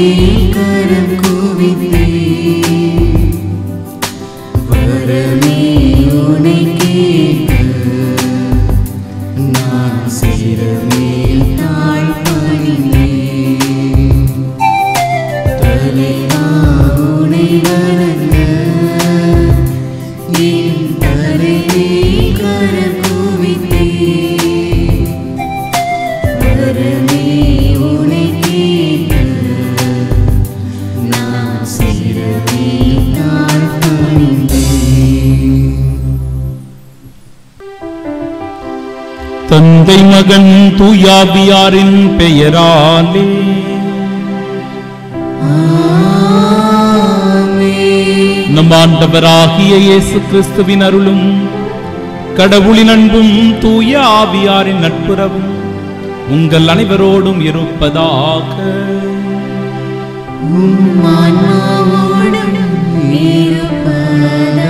கரம் குவித்தே வரமே உனை கேட்க நான் சிறமேல் தாழ் பணிந்தேன் தலைவா உனை வணங்க என் தலையை கரம் குவித்தே வரமே உனை கேட்க நான் சிறமேல் தாழ் பணிந்தேன் தந்தை மகன் தூயாபியாரின் பெயராலே நம் ஆண்டவராகிய இயேசு கிறிஸ்துவின் அருளும் கடவுளின் அன்பும் தூய ஆவியாரின் நட்புறவும் உங்கள் அனைவரோடும் இருப்பதாக உம்மானாவோடும் இருப்பதாக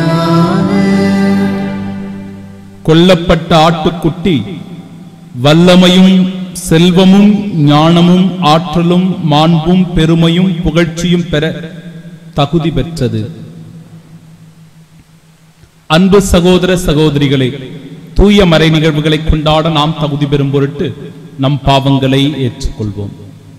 கொல்லப்பட்ட ஆட்டுக்குட்டி வல்லமையும் செல்வமும் ஞானமும் ஆற்றலும் மாண்பும் பெருமையும் புகழ்ச்சியும் பெற தகுதி பெற்றது அன்பு சகோதர சகோதரிகளே தூய மறை நிகழ்வுகளை கொண்டாட நாம் தகுதி பெறும் பொருட்டு நம் பாவங்களை ஏற்றுக்கொள்வோம்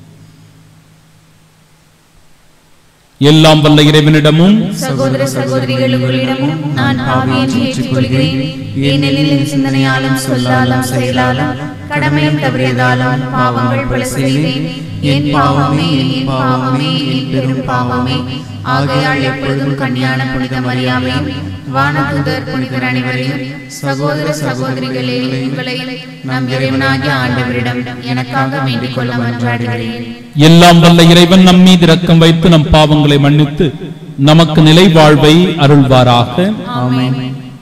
எல்லாம் வல்ல இறைவனிடமும் சகோதர சகோதரிகள் உங்களிடமும் நான் பாவியை ஏற்றுக்கொள்கிறேன் ஏனெனில் என் சிந்தனையாலும் சொல்லாலும் செயலாலும் கடமையும் தவறியதாலும் பாவங்கள் பல செய்தேன் என் பாவமே என் பாவமே என் பெரும் பாவமே ஆகையால் எப்பொழுதும் கன்னியான புனித மரியாதையும் வானதுதர் புனிதர் அனைவரையும் சகோதர சகோதரிகளே உங்களை நம் இறைவனாகிய ஆண்டவரிடம் எனக்காக வேண்டிக் கொள்ள மன்றாடுகிறேன் எல்லாம் வல்ல இறைவன் நம் மீது இரக்கம் வைத்து நம் பாவங்களை மன்னித்து நமக்கு நிலை வாழ்வை அருள்வாராக ஆமென்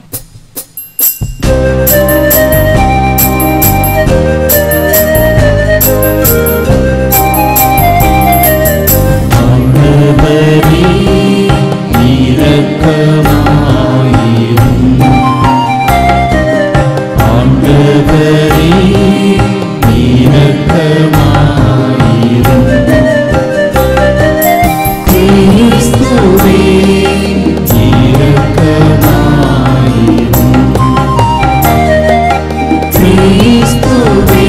ஆண்டவரே இரக்கமாயிரும் ஆண்டவரே இரக்கமாயிரும் கிறிஸ்துவே இரக்கமாயிரும் கிறிஸ்துவே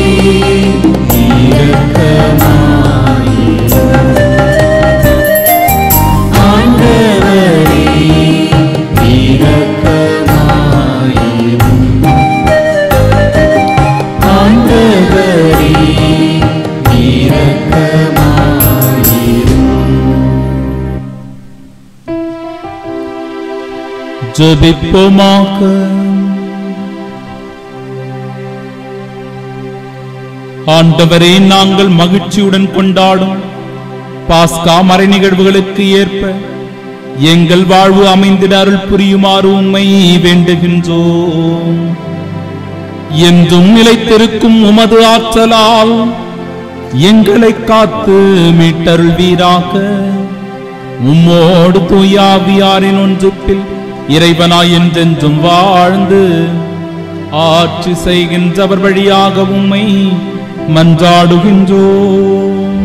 இரக்கமாயிரும் ஆண்டவரே இரக்கமாயிரும் ஆண்டவரே இரக்கமாயிரும் ஜெபிப்போமாக ஆண்டவரே நாங்கள் மகிழ்ச்சியுடன் கொண்டாடும் பாஸ்கா மறை நிகழ்வுகளுக்கு ஏற்ப எங்கள் வாழ்வு அமைந்திட அருள் புரியுமாறு உம்மை வேண்டுகின்றோம் என்றும் நிலைத்திருக்கும் உமது ஆற்றலால் எங்களை காத்து மீட்டருள்வீராக உம்மோடு தூயாவியாரின் ஒன்றுப்பில் இறைவனாய் என்றென்றும் வாழ்ந்து ஆட்சி செய்கின்றவர் வழியாக உம்மை மன்றாடுகின்றோம்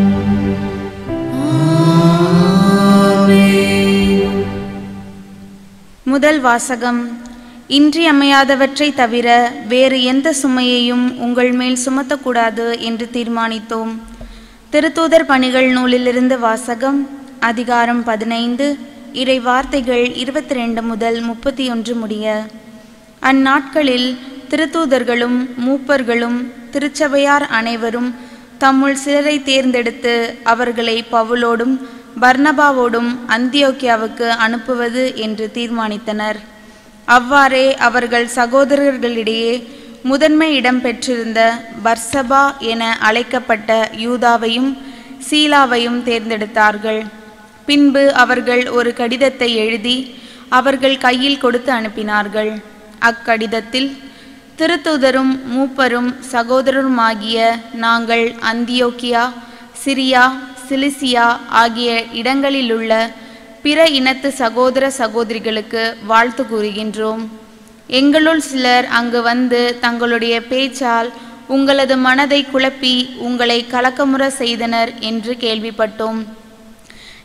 முதல் வாசகம் இன்றியமையாதவற்றை தவிர வேறு எந்த சுமையையும் உங்கள் மேல் சுமத்தக்கூடாது என்று தீர்மானித்தோம் திருத்தூதர் பணிகள் நூலிலிருந்து வாசகம் அதிகாரம் பதினைந்து இறை வார்த்தைகள் இருபத்தி ரெண்டு முதல் முப்பத்தி ஒன்று முடிய அந்நாட்களில் திருத்தூதர்களும் மூப்பர்களும் திருச்சபையார் அனைவரும் தம்முள் சிலரை தேர்ந்தெடுத்து அவர்களை பவுலோடும் பர்னபாவோடும் அந்தியோக்கியாவுக்கு அனுப்புவது என்று தீர்மானித்தனர் அவ்வாறே அவர்கள் சகோதரர்களிடையே முதன்மை இடம் பெற்றிருந்த பர்சபா என அழைக்கப்பட்ட யூதாவையும் சீலாவையும் தேர்ந்தெடுத்தார்கள் பின்பு அவர்கள் ஒரு கடிதத்தை எழுதி அவர்கள் கையில் கொடுத்து அனுப்பினார்கள் அக்கடிதத்தில் திருத்தூதரும் மூப்பரும் சகோதரருமாகிய நாங்கள் அந்தியோக்கியா சிரியா சிலிசியா ஆகிய இடங்களிலுள்ள பிற இனத்து சகோதர சகோதரிகளுக்கு வாழ்த்து கூறுகின்றோம் எங்களுள் சிலர் அங்கு வந்து தங்களுடைய பேச்சால் உங்களது மனதை குழப்பி உங்களை கலக்கமுற செய்தனர் என்று கேள்விப்பட்டோம்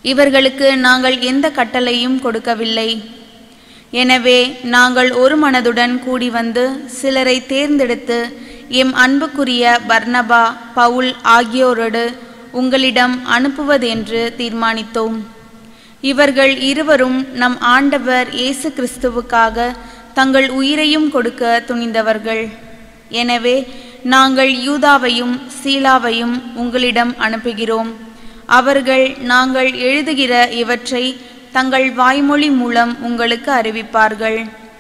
இவர்களுக்கு நாங்கள் எந்த கட்டளையும் கொடுக்கவில்லை எனவே நாங்கள் ஒரு மனதுடன் கூடி வந்து சிலரை தேர்ந்தெடுத்து எம் அன்புக்குரிய பர்னபா பவுல் ஆகியோரோடு உங்களிடம் அனுப்புவதென்று தீர்மானித்தோம் இவர்கள் இருவரும் நம் ஆண்டவர் இயேசு கிறிஸ்துவுக்காக தங்கள் உயிரையும் கொடுக்க துணிந்தவர்கள் எனவே நாங்கள் யூதாவையும் சீலாவையும் உங்களிடம் அனுப்புகிறோம் அவர்கள் நாங்கள் எழுதுகிற இவற்றை தங்கள் வாய்மொழி மூலம் உங்களுக்கு அறிவிப்பார்கள்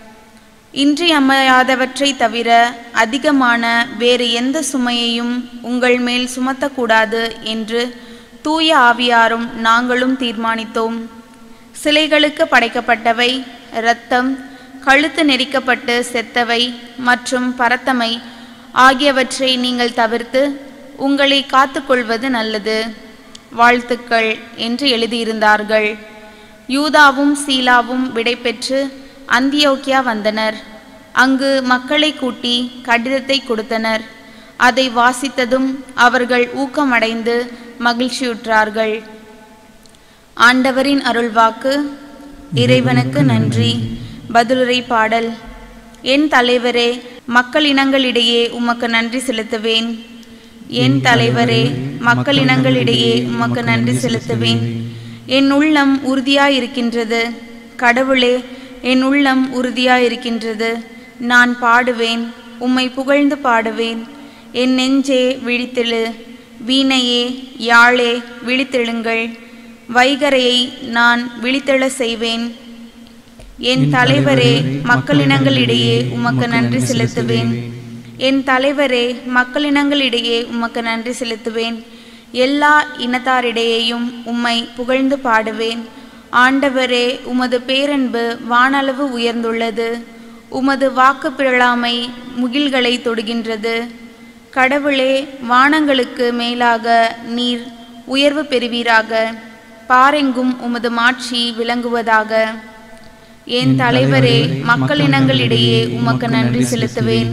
இன்றியமையாதவற்றை தவிர அதிகமான வேறு எந்த சுமையையும் உங்கள் மேல் சுமத்தக்கூடாது என்று தூய ஆவியாரும் நாங்களும் தீர்மானித்தோம் சிலைகளுக்கு படைக்கப்பட்டவை இரத்தம் கழுத்து நெரிக்கப்பட்டு செத்தவை மற்றும் பரத்தமை ஆகியவற்றை நீங்கள் தவிர்த்து உங்களை காத்துக்கொள்வது நல்லது வாழ்த்துக்கள் என்று எழுதியிருந்தார்கள் யூதாவும் சீலாவும் விடைபெற்று அந்தியோக்கியா வந்தனர் அங்கு மக்களை கூட்டி கடிதத்தை கொடுத்தனர் அதை வாசித்ததும் அவர்கள் ஊக்கமடைந்து மகிழ்ச்சியுற்றார்கள் ஆண்டவரின் அருள்வாக்கு இறைவனுக்கு நன்றி பதிலுரை பாடல் என் தலைவரே மக்களினங்களிடையே உமக்கு நன்றி செலுத்துவேன் என் தலைவரே மக்களினங்களிடையே உமக்கு நன்றி செலுத்துவேன் என் உள்ளம் உறுதியாயிருக்கின்றது கடவுளே என் உள்ளம் உறுதியாயிருக்கின்றது நான் பாடுவேன் உம்மை புகழ்ந்து பாடுவேன் என் நெஞ்சே விழித்தெழு வீணையே யாழே விழித்தெழுங்கள் வைகரையை நான் விழித்தெழ செய்வேன் என் தலைவரே மக்களினங்களிடையே உமக்கு நன்றி செலுத்துவேன் என் தலைவரே மக்களினங்களிடையே உமக்கு நன்றி செலுத்துவேன் எல்லா இனத்தாரிடையேயும் உம்மை புகழ்ந்து பாடுவேன் ஆண்டவரே உமது பேரன்பு வானளவு உயர்ந்துள்ளது உமது வாக்கு பிறழாமை முகில்களை தொடுகின்றது கடவுளே வானங்களுக்கு மேலாக நீர் உயர்வு பெறுவீராக பாரெங்கும் உமது மாட்சி விளங்குவதாக என் தலைவரே மக்களினங்களிடையே உமக்கு நன்றி செலுத்துவேன்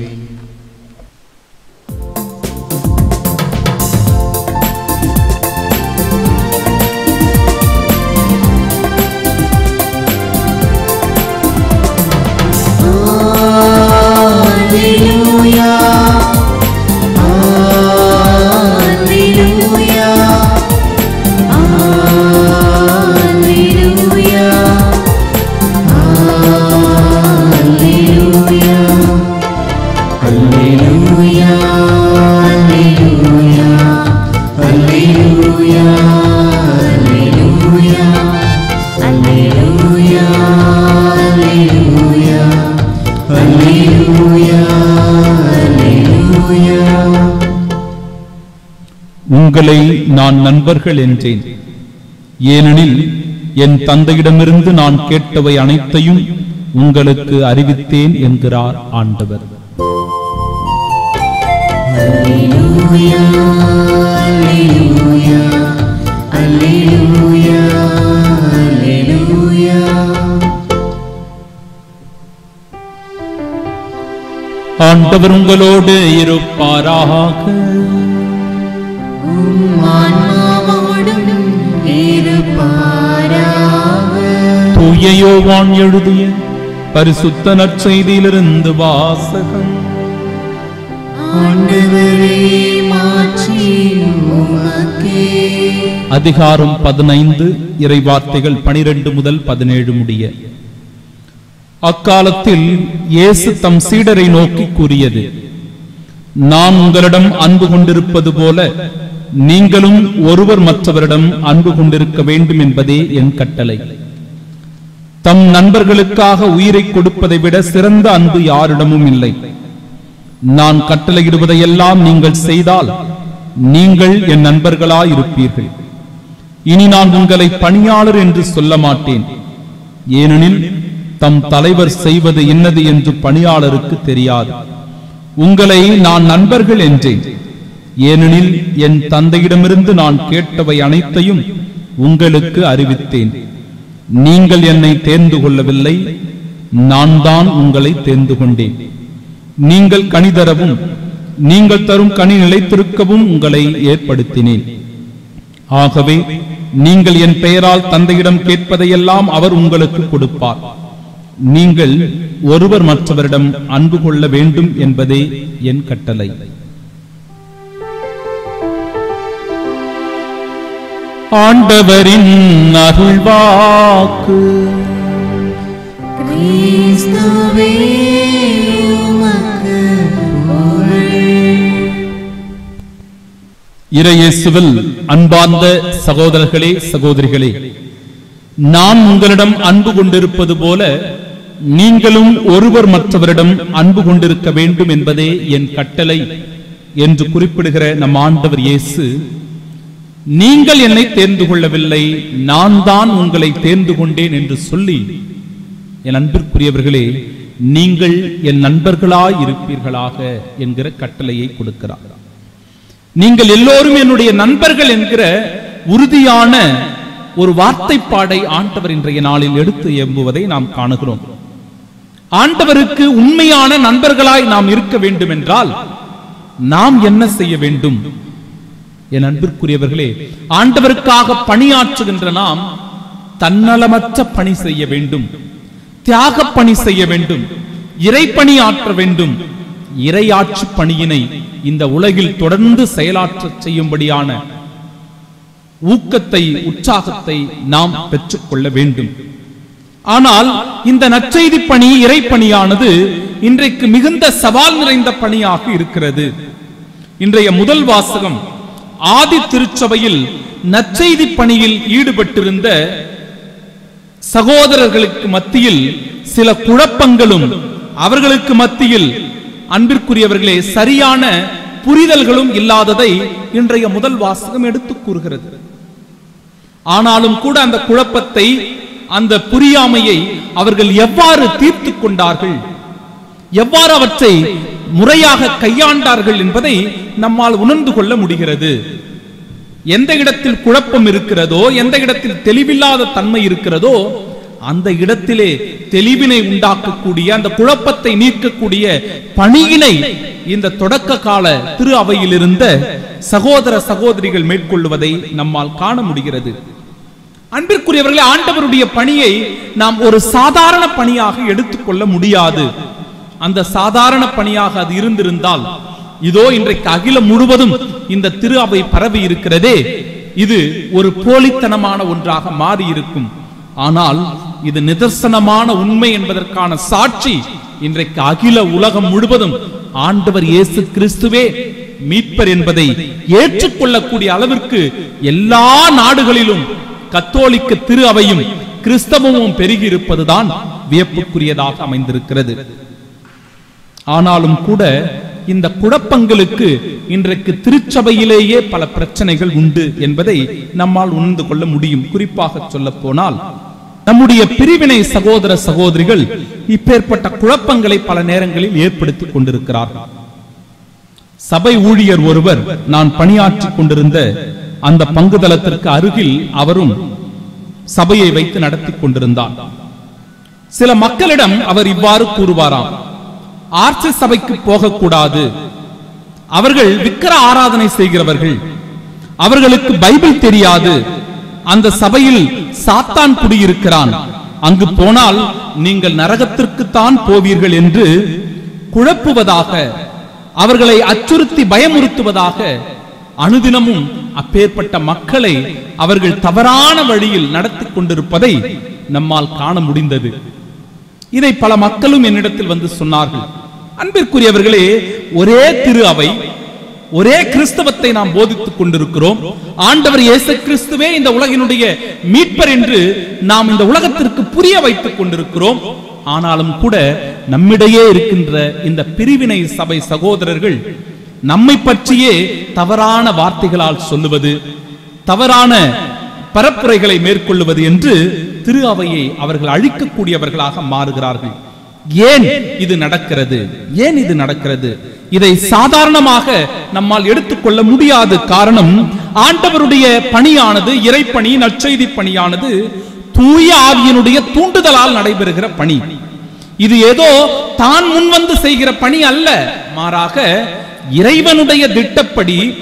Alleluia. Alleluia. Alleluia. Alleluia. Alleluia. Alleluia. Alleluia. Alleluia. Alleluia. Alleluia. Alleluia. Alleluia. உங்களை நான் நண்பர்கள் என்றேன் ஏனெனில் என் தந்தையிடமிருந்து நான் கேட்டவை அனைத்தையும் உங்களுக்கு அறிவித்தேன் என்கிறார் ஆண்டவர் Alleluia. Alleluia. Alleluia. Alleluia. ஆண்டவர் உங்களோடு இருப்பாராக ஆன்மாவோடும் இருப்பாராக. தூய யோவான் எழுதிய பரிசுத்த நற்செய்தியிலிருந்து வாசகம் ஆண்டவரே மாற்றி உமக்கே அதிகாரம் பதினைந்து இறைவார்த்தைகள் பனிரெண்டு முதல் பதினேழு முடிய அக்காலத்தில் இயேசு தம் சீடரை நோக்கி கூறியது நான் உங்களிடம் அன்பு கொண்டிருப்பது போல நீங்களும் ஒருவர் மற்றவரிடம் அன்பு கொண்டிருக்க வேண்டும் என்பதே என் கட்டளை தம் நண்பர்களுக்காக உயிரை கொடுப்பதை விட சிறந்த அன்பு யாரிடமும் இல்லை நான் கட்டளையிடுவதையெல்லாம் நீங்கள் செய்தால் நீங்கள் என் நண்பர்களாயிருப்பீர்கள் இனி நான் உங்களை பணியாளர் என்று சொல்ல மாட்டேன் ஏனெனில் தம் தலைவர் செய்வது என்னது என்று பணியாளருக்கு தெரியாது உங்களை நான் நண்பர்கள் என்றேன் ஏனெனில் என் தந்தையிடமிருந்து நான் கேட்டவை அனைத்தையும் உங்களுக்கு அறிவித்தேன் நீங்கள் என்னை தேர்ந்து கொள்ளவில்லை நான் தான் உங்களை தேர்ந்து கொண்டேன் நீங்கள் கனி தரவும் நீங்கள் தரும் கனி நிலைத்திருக்கவும் உங்களை ஏற்படுத்தினேன் ஆகவே நீங்கள் என் பெயரால் தந்தையிடம் கேட்பதையெல்லாம் அவர் உங்களுக்கு கொடுப்பார் நீங்கள் ஒருவர் மற்றவரிடம் அன்பு கொள்ள வேண்டும் என்பதே என் கட்டளை ஆண்டவரின் அருள்வாக்கு கிறிஸ்துவே உமக்கு புகழ் இறையேசுவில் அன்பார்ந்த சகோதரர்களே சகோதரிகளே நான் உங்களிடம் அன்பு கொண்டிருப்பது போல நீங்களும் ஒருவர் மற்றவரிடம் அன்பு கொண்டிருக்க வேண்டும் என்பதே என் கட்டளை என்று குறிப்பிடுகிற நம் ஆண்டவர் இயேசு நீங்கள் என்னை தேர்ந்து கொள்ளவில்லை நான் தான் உங்களை தேர்ந்து கொண்டேன் என்று சொல்லி என் அன்பிற்குரியவர்களே நீங்கள் என் நண்பர்களாய் இருப்பீர்களாக என்கிற கட்டளையை கொடுக்கிறார் நீங்கள் எல்லோரும் என்னுடைய நண்பர்கள் என்கிற உறுதியான ஒரு வார்த்தைப்பாடை ஆண்டவர் இன்றைய நாளில் எடுத்து எம்புவதை நாம் காணுகிறோம் ஆண்டவருக்கு உண்மையான நண்பர்களாய் நாம் இருக்க வேண்டும் என்றால் நாம் என்ன செய்ய வேண்டும் என் அன்பிற்குரியவர்களே ஆண்டவருக்காக பணியாற்றுகின்ற நாம் தன்னலமற்ற பணி செய்ய வேண்டும் தியாக பணி செய்ய வேண்டும் இறைப்பணி ஆற்ற வேண்டும் இறையாட்சி பணியினை இந்த உலகில் தொடர்ந்து செயலாற்றச் செய்யும்படியான ஊக்கத்தை உற்சாகத்தை நாம் பெற்றுக்கொள்ள வேண்டும் ஆனால் இந்த நற்செய்தி பணி இறைப்பணியானது இன்றைக்கு மிகுந்த சவால் நிறைந்த பணியாக இருக்கிறது இன்றைய முதல் வாசகம் ஆதி திருச்சபையில் நற்செய்தி பணியில் ஈடுபட்டிருந்த சகோதரர்களுக்கு மத்தியில் சில குழப்பங்களும் அவர்களுக்கு மத்தியில் அன்பிற்குரியவர்களே சரியான புரிதல்களும் இல்லாததை இன்றைய முதல் வாசகம் எடுத்துக் கூறுகிறது ஆனாலும் கூட அந்த குழப்பத்தை அந்த புரியாமையை அவர்கள் எவ்வாறு தீர்த்து கொண்டார்கள் எவ்வாறு அவற்றை முறையாக கையாண்டார்கள் என்பதை நம்மால் உணர்ந்து கொள்ள முடிகிறது எந்த இடத்தில் குழப்பம் இருக்கிறதோ எந்த இடத்தில் தெளிவில்லாத தன்மை இருக்கிறதோ அந்த இடத்திலே தெளிவினை உண்டாக்கக்கூடிய அந்த குழப்பத்தை நீக்கக்கூடிய பணியினை இந்த தொடக்க கால திரு அவையில் இருந்த சகோதர சகோதரிகள் மேற்கொள்வதை நம்மால் காண முடிகிறது அன்பிற்குரியவர்களே ஆண்டவருடைய பணியை நாம் ஒரு சாதாரண பணியாக எடுத்துக்கொள்ள முடியாது அந்த சாதாரண பணியாக அது இருந்திருந்தால் இதோ இன்றைக்கு அகிலம் முழுவதும் இந்த திரு அவை பரவி இருக்கிறதே இது ஒரு போலித்தனமான ஒன்றாக மாறி இருக்கும் ஆனால் இது நிதர்சனமான உண்மை என்பதற்கான சாட்சி இன்றைக்கு அகில உலகம் முழுவதும் ஆண்டவர் இயேசு கிறிஸ்துவே மீட்பர் என்பதை ஏற்றுக்கொள்ளக்கூடிய அளவிற்கு எல்லா நாடுகளிலும் கத்தோலிக்க திரு அவையும் கிறிஸ்தவமும் பெருகி இருப்பதுதான் வியப்புக்குரியதாக அமைந்திருக்கிறது ஆனாலும் கூட இந்த குழப்பங்களுக்கு இன்றைக்கு திருச்சபையிலேயே பல பிரச்சனைகள் உண்டு என்பதை நம்மால் உணர்ந்து கொள்ள முடியும் குறிப்பாக சொல்ல போனால் நம்முடைய பிரிவினை சகோதர சகோதரிகள் இப்பேற்பட்ட குழப்பங்களை பல நேரங்களில் ஏற்படுத்திக் கொண்டிருக்கிறார்கள் சபை ஊழியர் ஒருவர் நான் பணியாற்றிக் கொண்டிருந்த அந்த பங்குதளத்திற்கு அருகில் அவரும் சபையை வைத்து நடத்தி கொண்டிருந்தார் சில மக்களிடம் அவர் இவ்வாறு கூறுவாராம் ஆர்சி சபைக்கு போகக்கூடாது அவர்கள் விக்கிர ஆராதனை செய்கிறவர்கள் அவர்களுக்கு பைபிள் தெரியாது அந்த சபையில் சாத்தான் குடியிருக்கிறான் அங்கு போனால் நீங்கள் நரகத்திற்குத்தான் போவீர்கள் என்று குழப்புவதாக அவர்களை அச்சுறுத்தி பயமுறுத்துவதாக அனுதினமும் அப்பேற்பட்ட மக்களை அவர்கள் தவறான வழியில் நடத்தி கொண்டிருப்பதை நம்மால் காண முடிந்தது இதை பல மக்களும் என்னிடத்தில் வந்து சொன்னார்கள் அன்பிற்குரியவர்களே ஒரே திரு அவை ஒரே கிறிஸ்தவத்தை நாம் போதித்துக் கொண்டிருக்கிறோம் ஆண்டவர் இயேசு கிறிஸ்துவே இந்த உலகினுடைய மீட்பர் என்று நாம் இந்த உலகத்திற்கு புரிய வைத்துக் கொண்டிருக்கிறோம் ஆனாலும் கூட நம்மிடையே இருக்கின்ற இந்த பிரிவினை சபை சகோதரர்கள் நம்மை பற்றியே தவறான வார்த்தைகளால் சொல்லுவது தவறான பரப்புரைகளை மேற்கொள்வது என்று திரு அவையை அவர்கள் அழிக்கக்கூடியவர்களாக மாறுகிறார்கள் ஏன் இது நடக்கிறது ஏன் இது நடக்கிறது இதை சாதாரணமாக நம்மால் எடுத்துக்கொள்ள முடியாது காரணம் ஆண்டவருடைய பணியானது இறைப்பணி நற்செய்தி பணியானது தூய ஆவியினுடைய தூண்டுதலால் நடைபெறுகிற பணி இது ஏதோ தான் முன்வந்து செய்கிற பணி அல்ல மாறாக இறைவனுடைய திட்டப்படி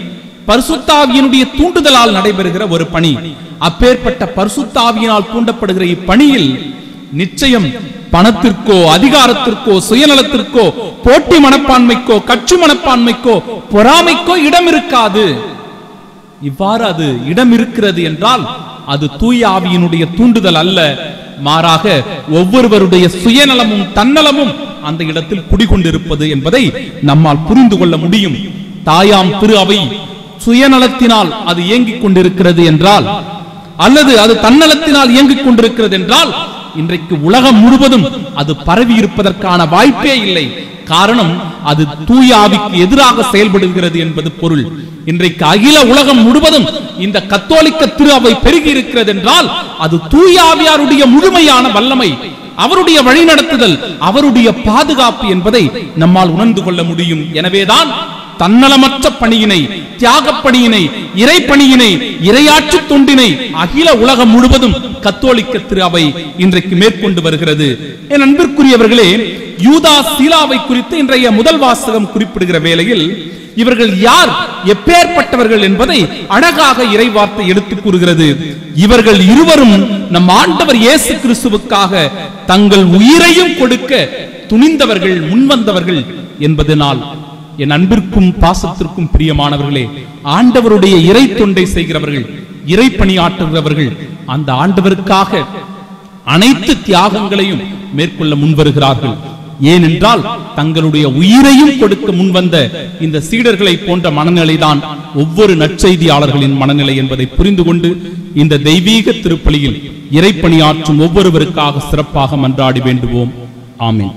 பரிசுத்தாவியனுடைய தூண்டுதலால் நடைபெறுகிற ஒரு பணி அப்பேற்பட்ட பரிசுத்தாவியினால் தூண்டப்படுகிற இப்பணியில் நிச்சயம் பணத்திற்கோ அதிகாரத்திற்கோ சுயநலத்திற்கோ போட்டி மனப்பான்மைக்கோ கட்சி மனப்பான்மைக்கோ பொறாமைக்கோ இடம் இருக்காது இவ்வாறு அது இடம் இருக்கிறது என்றால் அது தூய ஆவியினுடைய தூண்டுதல் அல்ல மாறாக ஒவ்வொருவருடைய சுயநலமும் தன்னலமும் அந்த இடத்தில் குடிகொண்டிருப்பது என்பதை நம்மால் புரிந்து கொள்ள முடியும் தாயாம் திரு அவை சுயநலத்தினால் அது இயங்கிக் கொண்டிருக்கிறது என்றால் அல்லது அது தன்னலத்தினால் இயங்கிக் கொண்டிருக்கிறது என்றால் இன்றைக்கு உலகம் முழுவதும் அது பரவி இருப்பதற்கான வாய்ப்பே இல்லை காரணம் அது தூய ஆவிக்கு எதிராக செயல்படுகிறது என்பது பொருள் இன்றைக்கு அகில உலகம் முழுவதும் இந்த கத்தோலிக்க திரு அவை பெருகி இருக்கிறது என்றால் அது தூய ஆவியாருடைய முழுமையான வல்லமை அவருடைய வழிநடத்துதல் அவருடைய பாதுகாப்பு என்பதை நம்மால் உணர்ந்து கொள்ள முடியும் எனவேதான் தன்னலமற்ற பணியினை தியாகப் பணியினை இறைப்பணியினை இரையாட்சி தொண்டினை அகில உலகம் முழுவதும் கத்தோலிக்க திரு அவை இன்றைக்கு மேற்கொண்டு வருகிறது என் அன்பிற்குரியவர்களே யூதா சீலாவை குறித்து இன்றைய முதல் வாசகம் குறிப்பிடுகிற வேளையில் இவர்கள் யார் எப்பேற்பட்டவர்கள் என்பதை அழகாக இறைவார்த்தை எடுத்துக் கூறுகிறது இவர்கள் இருவரும் நம் ஆண்டவர் இயேசு கிறிஸ்துவுக்காக தங்கள் உயிரையும் கொடுக்க துணிந்தவர்கள் முன்வந்தவர்கள் என்பதனால் என் அன்பிற்கும் பாசத்திற்கும் பிரியமானவர்களே ஆண்டவருடைய இறை தொண்டை செய்கிறவர்கள் இறை பணியாற்றுகிறவர்கள் அந்த ஆண்டவருக்காக அனைத்து தியாகங்களையும் மேற்கொள்ள முன்வருகிறார்கள் ஏனென்றால் தங்களுடைய உயிரையும் கொடுக்க முன்வந்த இந்த சீடர்களை போன்ற மனநிலைதான் ஒவ்வொரு நற்செய்தியாளர்களின் மனநிலை என்பதை புரிந்து கொண்டு இந்த தெய்வீக திருப்பலியில் இறைப்பணியாற்றும் ஒவ்வொருவருக்காக சிறப்பாக மன்றாடி வேண்டுவோம் ஆமென்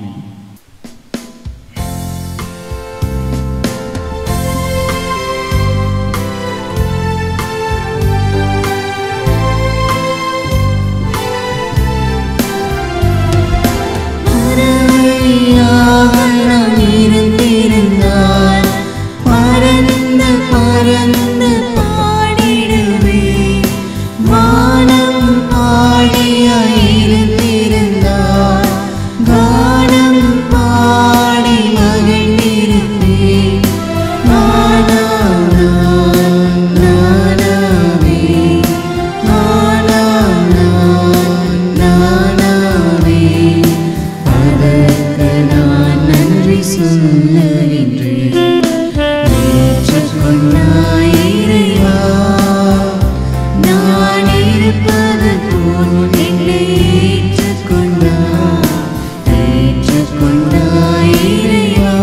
பறவையாக நான் இருந்திருந்தால் பறந்து பறந்து பாடிடுவேன் வானம் பாடியாய் இருந்திருந்தால் கானம் பாடி மகிழ்ந்திருப்பேன் நானா நான் நானாவே நானா நான் நானாவே அதற்கு நான் நன்றி சொல்லுகின்றேன் ஏற்றுக்கொண்டாய் இறைவா நான் இருப்பது போல் என்னை ஏற்றுக்கொண்டாய் ஏற்றுக்கொண்டாய் இறைவா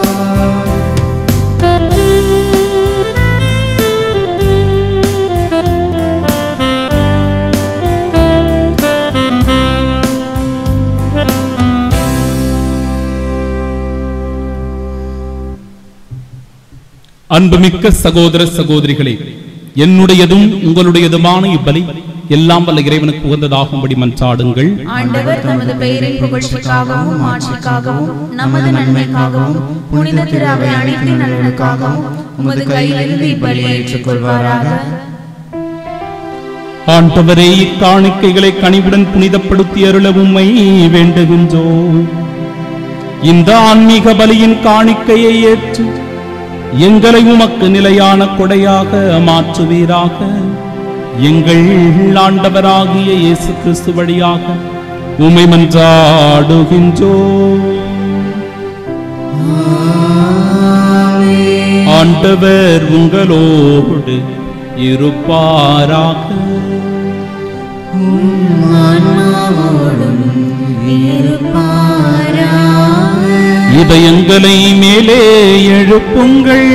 அன்புமிக்க சகோதர சகோதரிகளே என்னுடையதும் உங்களுடையதுமான இப்பலி எல்லாம் வல்ல இறைவனுக்கு உகந்ததாகும்படி மன்றாடுங்கள் ஆண்டவர் தமது பெயரின் புகழ்ச்சிக்காகவும் ஆட்சிக்காகவும் நமது நன்மைக்காகவும் புனித திரு அவை அனைத்தின் நலனுக்காகவும் உமது கையிலிருந்து இப்பலியை ஏற்றுக்கொள்வாராக ஆண்டவரே இக்காணிக்கைகளை கனிவுடன் புனிதப்படுத்தி அருள உம்மை வேண்டுகின்றோம் இந்த ஆன்மீக பலியின் காணிக்கையை ஏற்று எங்களை உமக்கு நிலையான கொடையாக மாற்றுவீராக எங்கள் ஆண்டவராகிய இயேசு கிறிஸ்து வழியாக உம்மை மன்றாடுகின்றோம் ஆண்டவர் உங்களோடு இருப்பாராக ஆன்மாவோடும் இருப்பாராக இதயங்களை மேலே எழுப்புங்கள்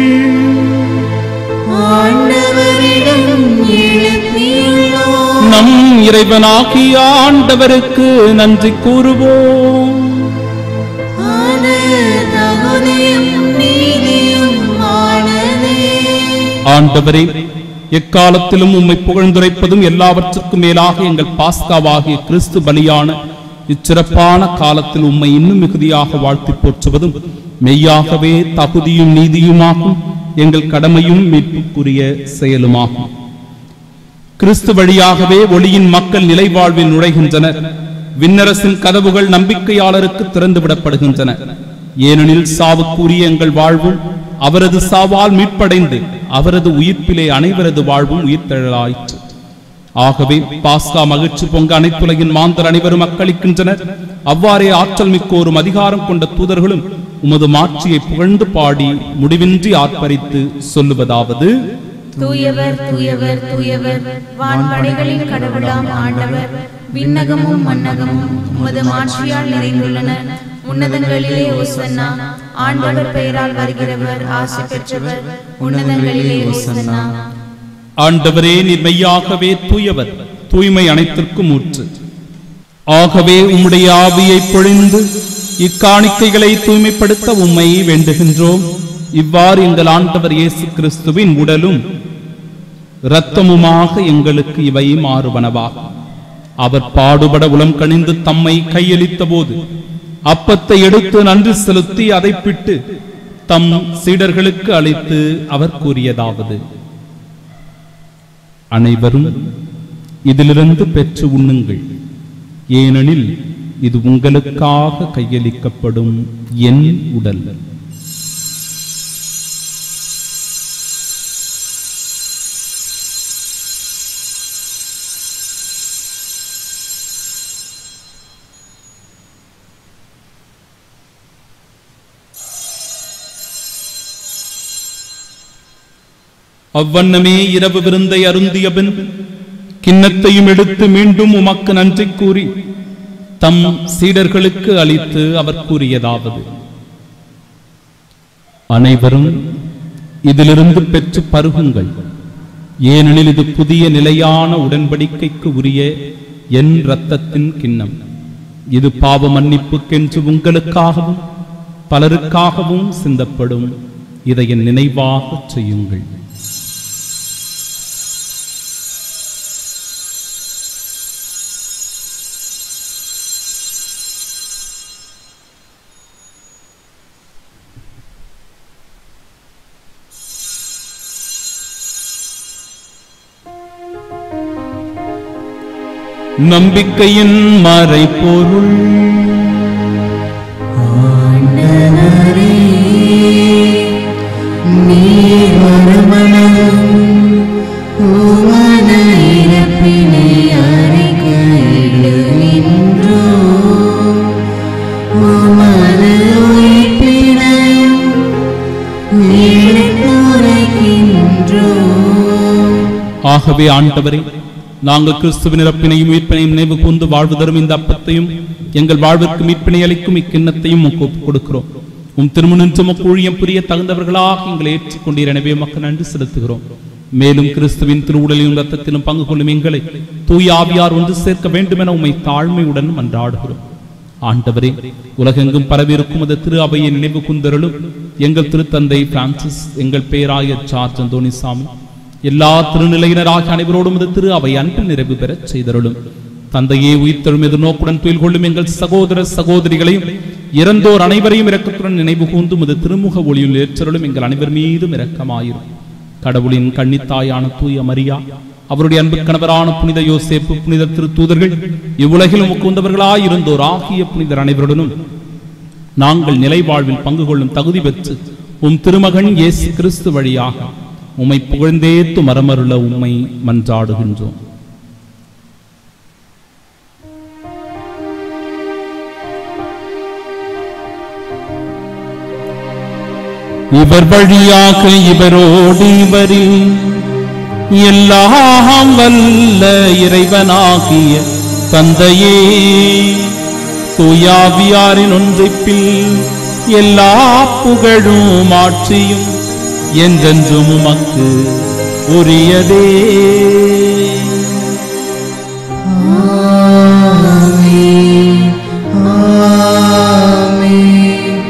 ஆண்டவரிடம் எழுப்பியுள்ளோம் நம் இறைவனாகிய ஆண்டவருக்கு நன்றி கூறுவோம் அது தகுதியும் நீதியும் ஆனதே ஆண்டவரே எக்காலத்திலும் உம்மை புகழ்ந்துரைப்பதும் எல்லாவற்றுக்கும் மேலாக எங்கள் பாஸ்காவாகிய கிறிஸ்து பலியான இச்சிறப்பான காலத்தில் உம்மை இன்னும் மிகுதியாக வாழ்த்தி போற்றுவதும் மெய்யாகவே தகுதியும் நீதியுமாகும் எங்கள் கடமையும் மீட்புக்குரிய செயலுமாகும் கிறிஸ்து வழியாகவே ஒளியின் மக்கள் நிலைவாழ்வில் நுழைகின்றனர் விண்ணரசின் கதவுகள் நம்பிக்கையாளருக்கு திறந்து விடப்படுகின்றன ஏனெனில் சாவுக்குரிய எங்கள் வாழ்வு அவரது சாவால் மீட்படைந்து அவரது உயிர்ப்பிலே அனைவரது வாழ்வும் உயிர்த்தெழலாயிற்று ஆகவே பாஸ்கா மகிழ்ச்சி பொங்க அனைத்துலகின் மாந்தர் அனைவரும் அக்களிக்கின்றனர் அவ்வாறே ஆற்றல் மிக்கோரும் அதிகாரம் கொண்ட தூதர்களும் உமது மாட்சியை புகழ்ந்து பாடி முடிவின்றி ஆர்ப்பரித்து சொல்லுவதாவது தூயவர் தூயவர் தூயவர் வான்படைகளின் கடவுளாம் ஆண்டவர் விண்ணகமும் மன்னகமும் உமது மாட்சியால் நிறைந்துள்ளன உன்னதங்களிலே ஓசன்னா ஆண்டவர் பெயரால் வருகிறவர் ஆசி பெற்றவர் உன்னதங்களிலே ஓசன்னா ஆண்டவரே நீர் மெய்யாகவே தூயவர் தூய்மை அனைத்திற்கும் ஊற்று ஆகவே உம்முடைய ஆவியை பொழிந்து இக்காணிக்கைகளை தூய்மைப்படுத்த உம்மை வேண்டுகின்றோம் இவ்வாறு எங்கள் ஆண்டவர் இயேசு கிறிஸ்துவின் உடலும் இரத்தமுமாக எங்களுக்கு இவை மாறுவனவாகும் அவர் பாடுபட உளம் கணிந்து தம்மை கையளித்த போது அப்பத்தை எடுத்து நன்றி செலுத்தி அதை பிட்டு தம் சீடர்களுக்கு அளித்து அவர் கூறியதாவது அனைவரும் இதிலிருந்து பெற்று உண்ணுங்கள் ஏனெனில் இது உங்களுக்காக கையளிக்கப்படும் என் உடல் அவ்வண்ணமே இரவு விருந்தை அருந்திய பின் கிண்ணத்தையும் எடுத்து மீண்டும் உமக்கு நன்றி கூறி தம் சீடர்களுக்கு அளித்து அவர் கூறியதாவது அனைவரும் இதிலிருந்து பெற்று பருகுங்கள் ஏனெனில் இது புதிய நிலையான உடன்படிக்கைக்கு உரிய என் இரத்தத்தின் கிண்ணம் இது பாவ மன்னிப்புக்கென்று உங்களுக்காகவும் பலருக்காகவும் சிந்தப்படும் இதை என் நினைவாகச் செய்யுங்கள் நம்பிக்கையின் மறைபொருள் ஆண்டவரே, நீர் வருமளவும் உமது இறப்பினை அறிக்கையிடுகின்றோம். உமது உயிர்ப்பினையும் எடுத்துரைக்கின்றோம். ஆகவே ஆண்டவரே நாங்கள் கிறிஸ்துவின் இறப்பினையும் மீட்பினையும் நினைவு கூர்ந்து வாழ்வு தரும் இந்த அப்பத்தையும் எங்கள் வாழ்விற்கு மீட்பினை அளிக்கும் இக்கிண்ணத்தையும் உமக்கு ஒப்புக் கொடுக்கிறோம் உம் திருமணின்று உமக்கு ஊழியம் புரிய தகுந்தவர்களாக எங்களை ஏற்றுக்கொண்டீர் எனவே மக்கள் நன்றி செலுத்துகிறோம் மேலும் கிறிஸ்துவின் திருவுடலிலும் ரத்தத்திலும் பங்கு கொள்ளும் எங்களை தூய ஆவியார் ஒன்று சேர்க்க வேண்டும் என உம்மை தாழ்மையுடன் மன்றாடுகிறோம் ஆண்டவரே உலகெங்கும் பரவியிருக்கும் அந்த திரு அவையை நினைவு குந்தருளும் எங்கள் திருத்தந்தை பிரான்சிஸ் எங்கள் பேராயர் சார்ஜ் அந்தோனிசாமி எல்லா திருநிலையினராகிய அனைவரோடும் இந்த திரு அவை அன்பில் நிறைவு பெறச் செய்தருளும் தந்தையே உயிர்த்தெழும் எதிர்நோக்குடன் துயில் கொள்ளும் எங்கள் சகோதர சகோதரிகளையும் இறந்தோர் அனைவரையும் இரக்கத்துடன் நினைவு கூர்ந்து முது திருமுக ஒளியில் ஏற்றருளும் எங்கள் அனைவர் மீதும் இரக்கமாயிரும் கடவுளின் கன்னித்தாயான தூய மரியா அவருடைய அன்பு கணவரான புனித யோசேப்பு புனித திருத்தூதர்கள் இவ்வுலகில் முக்குந்தவர்களாய் இருந்தோர் ஆகிய புனிதர் அனைவருடனும் நாங்கள் நிலை வாழ்வில் பங்கு கொள்ளும் தகுதி பெற்று உம் திருமகன் இயேசு கிறிஸ்து வழியாக உம்மை புகழ்ந்தேத்து மரமருள உம்மை மன்றாடுகின்றோம் இவர் வழியாக இவரோடு இவரில் எல்லாம் வல்ல இறைவனாகிய தந்தையே தூயாவியாரின் ஒன்றைப்பில் எல்லா புகழும் ஆட்சியும் என்றென்றும் உமக்கு உரியதே ஆமென். ஆமென்.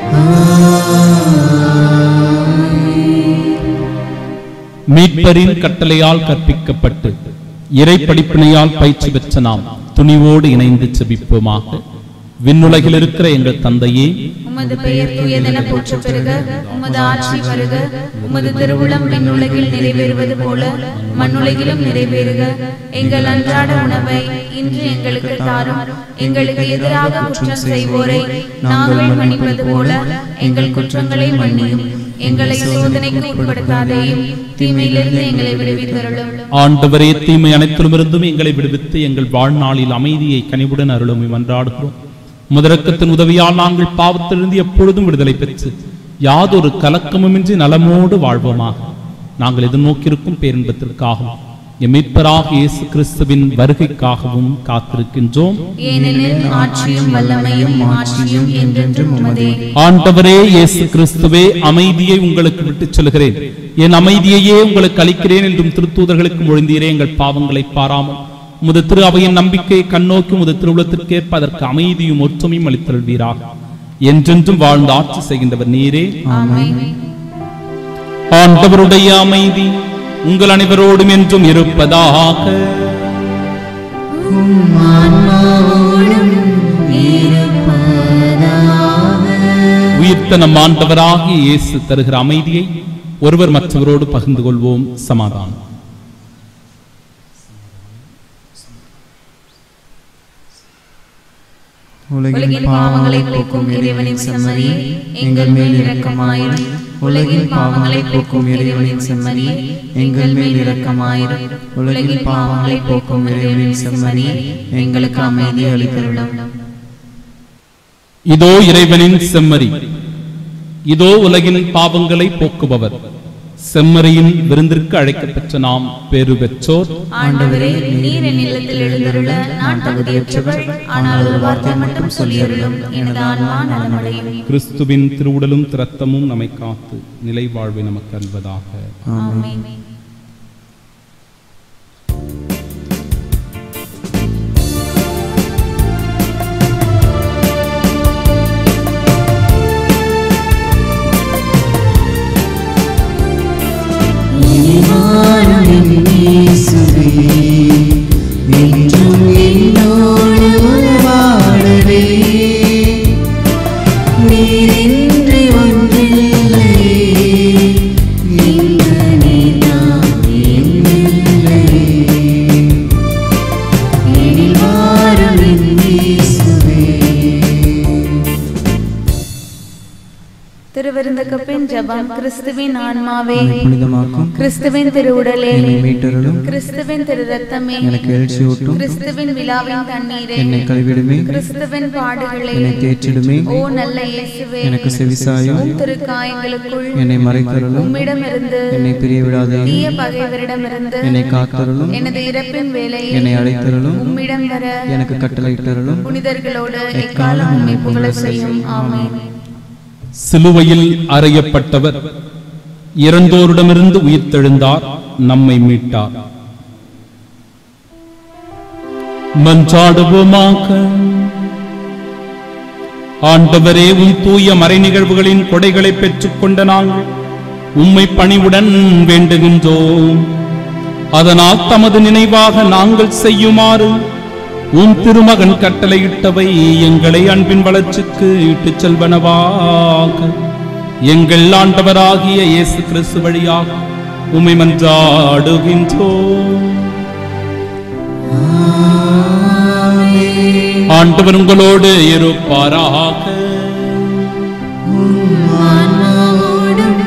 மீட்பரின் கட்டளையால் கற்பிக்கப்பட்டு இறை படிப்பினையால் பயிற்சி பெற்ற நாம் துணிவோடு இணைந்து செபிப்போமாக விண்ணுலகில் இருக்கிற எங்கள் தந்தையே உமது பெயர் தூயதென போற்ற பெறுக உமது ஆட்சி வருக உமது திருவுளம் விண்ணுலகில் நிறைவேறுவது போல மண்ணுலகிலும் நிறைவேறுக எங்கள் அன்றாட உணவை இன்று எங்களுக்கு தாரும் எங்களுக்கு எதிராக குற்றம் செய்வோரை நாங்கள் மன்னிப்பது போல எங்கள் குற்றங்களை மன்னியும் எங்களை சோதனைக்கு உட்படுத்தாதேயும் தீமையிலிருந்து எங்களை விடுவித்தருளும் ஆண்டவரே தீமை அனைத்திலுமிருந்தும் எங்களை விடுவித்து எங்கள் வாழ்நாளில் அமைதியை கனிவுடன் அருளுமை மன்றாடுகிறோம் முதரக்கத்தின் உதவியால் நாங்கள் பாவத்திலிருந்து எப்பொழுதும் விடுதலை பெற்று யாதொரு கலக்கமுமின்றி நலமோடு வாழ்வோமாக நாங்கள் எதிர்நோக்கியிருக்கும் பேரின்பத்திற்காகவும் எம் மீட்பராக இயேசு கிறிஸ்துவின் வருகைக்காகவும் காத்திருக்கின்றோம் ஏனெனில் ஆட்சியும் வல்லமையும் ஆட்சியும் என்றென்றும் உமதே ஆண்டவரே இயேசு கிறிஸ்துவே அமைதியை உங்களுக்கு விட்டுச் சொல்கிறேன் என் அமைதியையே உங்களுக்கு அளிக்கிறேன் என்றும் திருத்தூதர்களுக்கு மொழிந்தீரே எங்கள் பாவங்களை பாராமல் முத திரு அவையின் நம்பிக்கையை கண்ணோக்கி முத திருவுளத்திற்கேற்ப அதற்கு அமைதியும் ஒற்றுமையும் அளித்தருள்வீராக என்றென்றும் வாழ்ந்து ஆட்சி செய்கின்றவர் நீரே ஆமென் ஆண்டவருடைய அமைதி உங்கள் அனைவரோடும் என்றும் இருப்பதாக ஆன்மாவோடும் இருப்பதாக உயிர்த்த நம் ஆண்டவராகிய இயேசு தருகிற அமைதியை ஒருவர் மற்றவரோடு பகிர்ந்து கொள்வோம் சமாதானம் உலகின் பாவங்களை போக்கும் இறைவனின் செம்மறியே எங்கள் மேல் இரக்கமாயிரும் உலகின் பாவங்களை போக்கும் இறைவனின் செம்மறியே எங்கள் மேல் இரக்கமாயிரும் உலகின் பாவங்களை போக்கும் இறைவனின் செம்மறியே எங்களுக்கு அமைதி அளித்தருளும் இதோ இறைவனின் செம்மறி இதோ உலகின் பாவங்களை போக்குபவர் செம்மறியின் விருந்திற்கு அழைக்கப்பெற்ற நாம் பேறு பெற்றோர் ஆண்டவரே நீர் என் இல்லத்தில் எழுந்தருள நான் தகுதியற்றவர் ஆனால் ஒரு வார்த்தை மட்டும் சொல்லியருளும் எனது ஆன்மா நலமடையும் கிறிஸ்துவின் திருவுடலும் திரத்தமும் நம்மை காத்து நிலை வாழ்வை நமக்கு அல்வதாக ஆமென் இனிவாரும் இயேசுவே, என்றும் என்னோடு உறவாடவே. நீரின்றி ஒன்றில்லை, இன்று நீதான் என்னில்லை. இனிவாரும் இயேசுவே திருவிருந்துக்கு பின் ஜெபம் கிறிஸ்துவின் ஆன்மாவே புனிதமாக்கும் கிறிஸ்துவின் திருவுடலே என்னை மீட்டருளும் கிறிஸ்துவின் திரு ரத்தமே எனக்கு எழுச்சியூட்டும் கிறிஸ்துவின் விழாவின் தண்ணீரே என்னை கழுவிடுமே கிறிஸ்துவின் பாடுகளே என்னை தேற்றிடுமே ஓ நல்ல இயேசுவே எனக்கு செவிசாயும் உம் திருக்காயங்களுக்குள் என்னை மறைத்தருளும் உம்மிடமிருந்து என்னை பிரிய விடாதே தீய பகைவரிடமிருந்து என்னை காத்தருளும் எனது இறப்பின் வேலையில் என்னை அழைத்தருளும் உம்மிடம் வர எனக்கு கட்டளையிட்டருளும் புனிதர்களோடு எக்காலம் உம்மை புகழ செய்யும் ஆமென் சிலுவையில் அறையப்பட்டவர் இறந்தோரிடமிருந்து உயிர்த்தெழுந்தார் நம்மை மீட்டார் மன்றாடுவோமாக ஆண்டவரே உம் தூய மறை நிகழ்வுகளின் கொடைகளை பெற்றுக்கொண்ட நாங்கள் உம்மை பணிவுடன் வேண்டுகின்றோம் அதனால் தமது நினைவாக நாங்கள் செய்யுமாறு உம் திருமகன் கட்டளையிட்டவை எங்களை அன்பின் வளர்ச்சிக்கு இட்டுச் செல்வனவாக எங்கள் ஆண்டவராகிய இயேசு கிறிஸ்து வழியாக உம்மை மன்றாடுகின்றோம் ஆண்டவர் உங்களோடு இருப்பாராக ஆன்மாவோடும்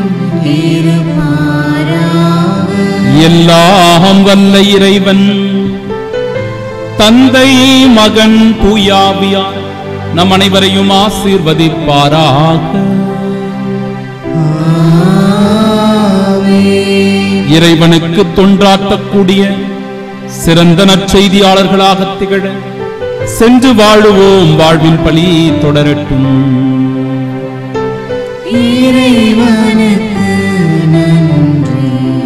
இருப்பாராக எல்லாம் வல்ல இறைவன் தந்தை மகன் தூயாவியார் நம் அனைவரையும் ஆசீர்வதிப்பாராக இறைவனுக்கு தொண்டாற்றக்கூடிய சிறந்த நற்செய்தியாளர்களாக திகழ சென்று வாழுவோம் வாழ்வின் பலி தொடரட்டும் இறைவனுக்கு நன்றி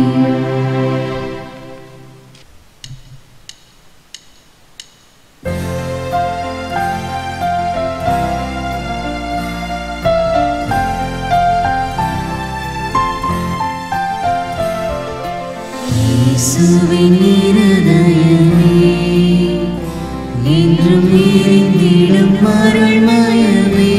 இயேசுவின் இருதயமே என்றும் நிறைந்திடும் அருள்மயமே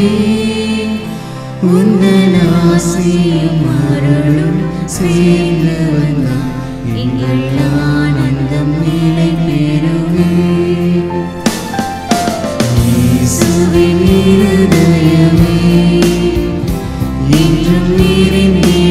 உந்தன் ஆசையும் அருளும் சேர்ந்து வந்தால் எங்கள் ஆனந்தம் நிலை பெறுமே இயேசுவின் இருதயமே என்றும் நிறைந்திடும்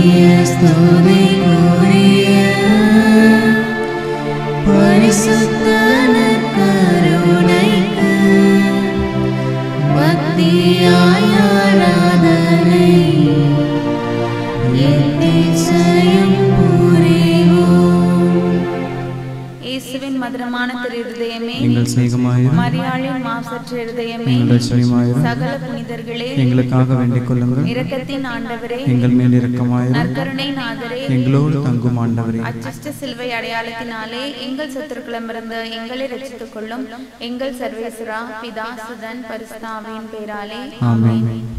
நித்திய ஸ்துதிக்குரிய பரிசுத்த நற்கருணைக்கு பக்தியாய் ஆராதனை எத்தேச்சையும் புரிவோம் இயேசுவின் மதுரமான திரு இருதயமே எங்கள் சிநேகமாயிரும் மரியாளின் மாசற்ற இருதயமே எங்கள் ரட்சணியமாயிரும் சகல புனிதர்களே எங்களுக்காக வேண்டிக் கொள்ளுங்கள் இரக்கத்தின் ஆண்டவரே எங்கள் மேல் இரக்கமாயிரும் நற்கருணை நாதரே எங்களோடு தங்கும் ஆண்டவரே அச்சிஷ்ட சிலுவை அடையாளத்தினாலே எங்கள் சத்துருக்களமிருந்து எங்களை ரட்சித்துக் கொள்ளும் எங்கள் சர்வேஸ்வரா பிதா சுதன் பரிசுத்தாவின் பேராலே ஆமென்